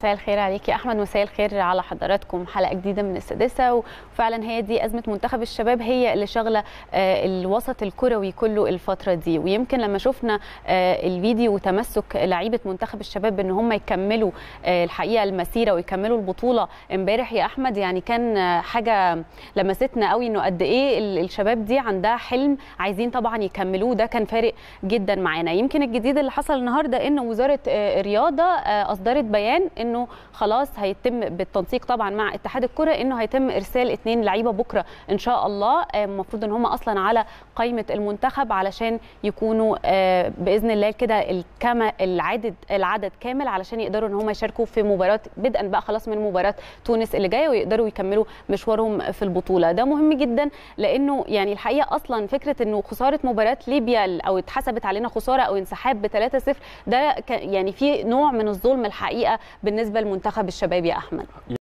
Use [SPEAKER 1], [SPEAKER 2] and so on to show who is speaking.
[SPEAKER 1] مساء الخير عليك يا احمد مساء الخير على حضراتكم حلقه جديده من السادسه وفعلا هي دي ازمه منتخب الشباب هي اللي شغله الوسط الكروي كله الفتره دي ويمكن لما شفنا الفيديو وتمسك لعيبه منتخب الشباب ان هم يكملوا الحقيقه المسيره ويكملوا البطوله امبارح يا احمد يعني كان حاجه لمستنا قوي انه قد ايه الشباب دي عندها حلم عايزين طبعا يكملوه ده كان فارق جدا معانا يمكن الجديد اللي حصل النهارده ان وزاره الرياضه اصدرت بيان ان انه خلاص هيتم بالتنسيق طبعا مع اتحاد الكره انه هيتم ارسال اثنين لعيبه بكره ان شاء الله المفروض ان هم اصلا على قائمه المنتخب علشان يكونوا باذن الله كده الكما العدد العدد كامل علشان يقدروا ان هم يشاركوا في مباراه بدءا بقى خلاص من مباراه تونس اللي جايه ويقدروا يكملوا مشوارهم في البطوله ده مهم جدا لانه يعني الحقيقه اصلا فكره انه خساره مباراه ليبيا او اتحسبت علينا خساره او انسحاب ب 3-0 ده يعني في نوع من الظلم الحقيقه بالنسبه لمنتخب الشباب يا احمد